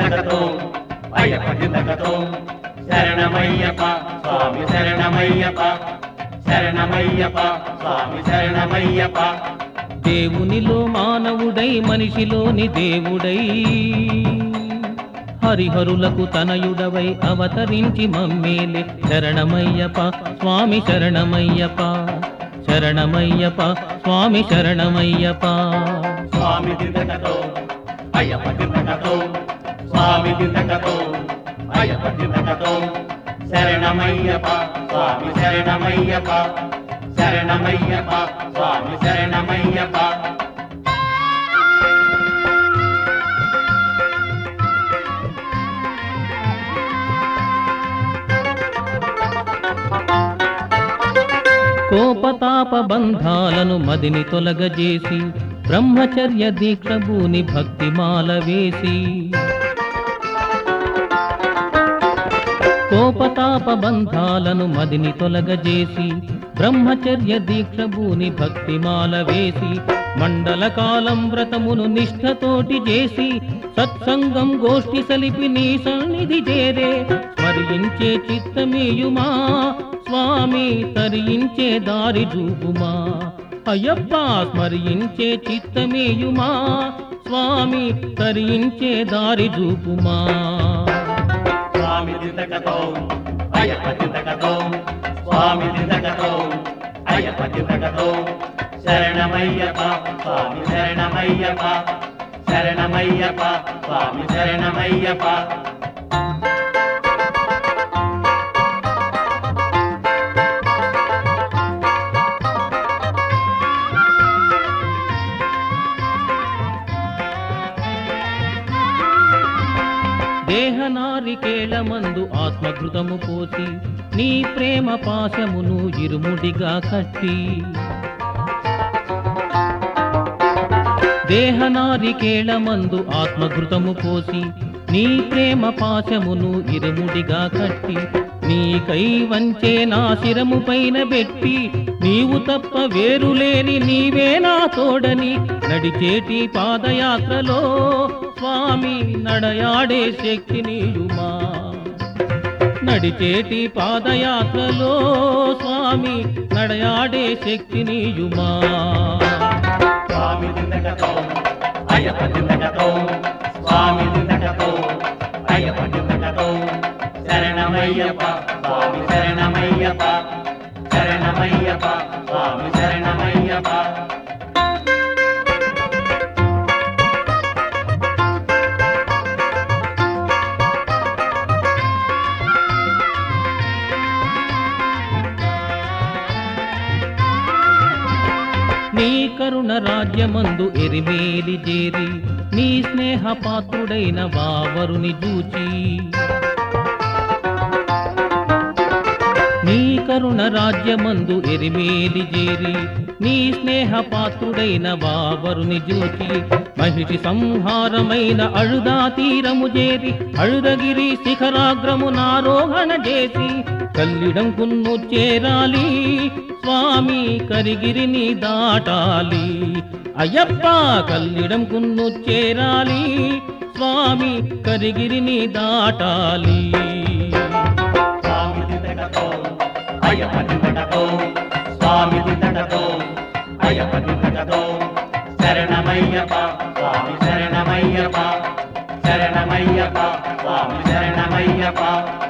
దిందకతో అయ్యప్ప దిందకతో శరణమయ్యప్ప స్వామి శరణమయ్యప్ప శరణమయ్యప్ప స్వామి శరణమయ్యప్ప దేవునిలో మానవుడై మనిషిలోని దేవుడై హరిహరులకు తనయుడవై అవతరించి మమ్మేలే శరణమయ్యప్ప స్వామి శరణమయ్యప్ప శరణమయ్యప్ప స్వామి శరణమయ్యప్ప స్వామి దిందకతో అయ్యప్ప దిందకతో స్వామి దిందకతో అయ్యప్ప దిందకతో శరణమయ్యప్ప స్వామి శరణమయ్యప్ప శరణమయ్యప్ప స్వామి శరణమయ్యప్ప కోపతాప బంధాలను మదిని తొలగజేసి బ్రహ్మచర్య దీక్ష భూని భక్తిమాల వేసి కోపతాప బంధాలను మదిని తొలగజేసి బ్రహ్మచర్య దీక్ష భూని భక్తిమాల వేసి మండల కాలం వ్రతమును నిష్ఠతోటి చేసి సత్సంగం గోష్ఠి సలిపి నీ సన్నిధి చేరే స్మరించే చిత్తమేయుమా స్వామి తరించే దారి చూపుమా అయ్యప్ప స్మరించే చిత్తమేయుమా స్వామి తరించే దారి చూపుమా స్వామి దిందకతో అయ్యప్ప దిందకతో స్వామి దిందకతో అయ్యప్ప దిందకతో శరణమయ్యప్ప స్వామి శరణమయ్యప్ప శరణమయ్యప్ప స్వామి శరణమయ్యప్ప దేహనారికేళ మందు ఆత్మఘృతము పోసి నీ ప్రేమ పాశమును ఇరుముడిగా కట్టి దేహనారికేళ మందు ఆత్మఘృతము పోసి నీ ప్రేమ పాశమును ఇరుముడిగా కట్టి నీకై వంచే నా శిరము పైన పెట్టి నీవు తప్ప వేరులేని నీవే నా తోడని నడిచేటి పాదయాత్రలో స్వామి నడయాడే శక్తి నీయుమా నడిచేటి పాదయాత్రలో స్వామి నడయాడే శక్తి నీయుమా స్వామి దిందకతో అయ్యప్ప దిందకతో స్వామి దిందకతో అయ్యప్ప దిందకతో శరణమయ్యప్ప స్వామి శరణమయ్యప్ప శరణమయ్యప్ప స్వామి శరణమయ్యప్ప నీ కరుణ రాజ్యమందు ఎరిమేలి చేరి నీ స్నేహ పాత్రుడైన వావరుని చూచి నీ కరుణ రాజ్యమందు ఎరిమేలి చేరి నీ స్నేహ పాత్రుడైన వావరుని చూచి మహిషి సంహారమైన అழுదా తీరము చేరి అழுదగిరి శిఖరాగ్రము నారోహణ చేసి కల్లిడం కున్ను చేరాలి స్వామి కరిగిరిని దాటాలి అయ్యప్ప కల్లిడం కున్ను చేరాలి స్వామి కరిగిరిని దాటాలి స్వామి దిందకతో అయ్యప్ప దిందకతో స్వామి దిందకతో అయ్యప్ప దిందకతో శరణమయ్యప్ప స్వామి శరణమయ్యప్ప శరణమయ్యప్ప స్వామి శరణమయ్యప్ప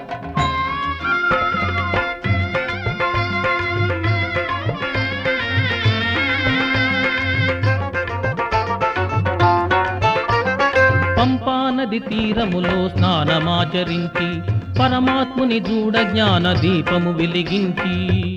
పంపానది తీరములో స్నానమాచరించి పరమాత్ముని చూడ జ్ఞాన దీపము వెలిగించి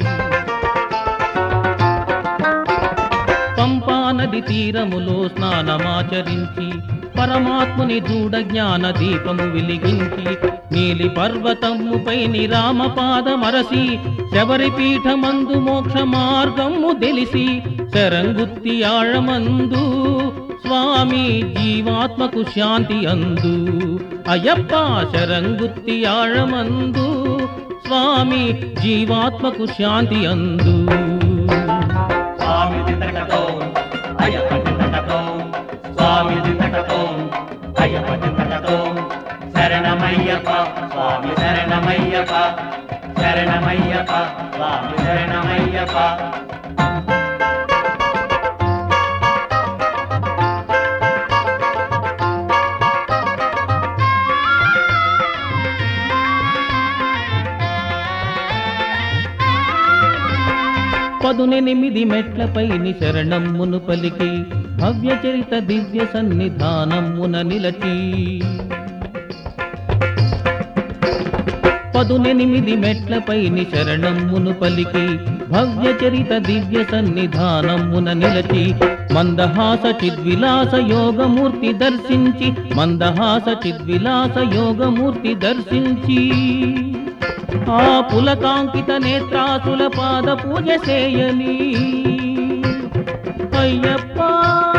పంపానది తీరములో స్నానమాచరించి పరమాత్ముని చూడ జ్ఞాన దీపము వెలిగించి నీలి పర్వతముపై నిరామపాద మరసి శబరి పీఠమందు మోక్ష మార్గము తెలిసి శరంగుత్తి ఆഴమందు స్వామి జీవాత్మకు శాంతి అందు అయ్యప్ప శరంగుత్తి ఆഴమందు స్వామి జీవాత్మకు శాంతి అందు స్వామి దిందకతో అయ్యప్ప దిందకతో స్వామి దిందకతో అయ్యప్ప దిందకతో శరణమయ్యప్ప స్వామి శరణమయ్యప్ప శరణమయ్యప్ప స్వామి శరణమయ్యప్ప పదునెనిమిది మెట్లపైని శరణమ్మును పలికి భవ్య చరిత దివ్య సన్నిధానమున నిలచి పదునెనిమిది మెట్లపైని శరణమ్మును పలికి భవ్య చరిత దివ్య సన్నిధానమున నిలచి మందహాస చిద్విలాస యోగమూర్తి దర్శించి మందహాస చిద్విలాస యోగమూర్తి దర్శించి ఆ పులకాంకిత నేత్రాసుల పాద పూజ చేయని అయ్యప్ప